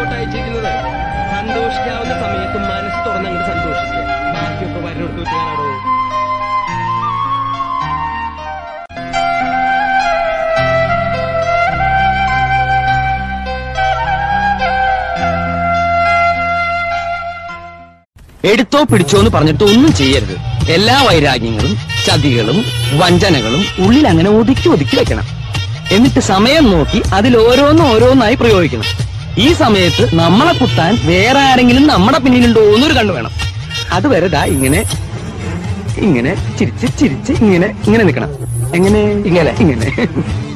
ഇങ്ങോട്ട് അയച്ചിരിക്കുന്നത് സന്തോഷിക്കാവുന്ന സമയത്ത് മനസ്സ് തുറന്ന് അങ്ങോട്ട് സന്തോഷിക്കുക ബാക്കിയൊക്കെ വരനോട് വെച്ചാണോ എടുത്തോ പിടിച്ചോ എന്ന് പറഞ്ഞിട്ട് ഒന്നും ചെയ്യരുത് എല്ലാ വൈരാഗ്യങ്ങളും ചതികളും വഞ്ചനകളും ഉള്ളിൽ അങ്ങനെ ഒതുക്കി ഒതുക്കി വെക്കണം എന്നിട്ട് സമയം നോക്കി അതിൽ ഓരോന്നും ഓരോന്നായി പ്രയോഗിക്കണം ഈ സമയത്ത് നമ്മളെ കുത്താൻ വേറെ ആരെങ്കിലും നമ്മുടെ പിന്നിലുണ്ടോ എന്നൊരു കണ്ണു വേണം അതുവരെ ദാ ഇങ്ങനെ ഇങ്ങനെ ചിരിച്ച് ചിരിച്ച് ഇങ്ങനെ ഇങ്ങനെ നിൽക്കണം എങ്ങനെ ഇങ്ങനെ ഇങ്ങനെ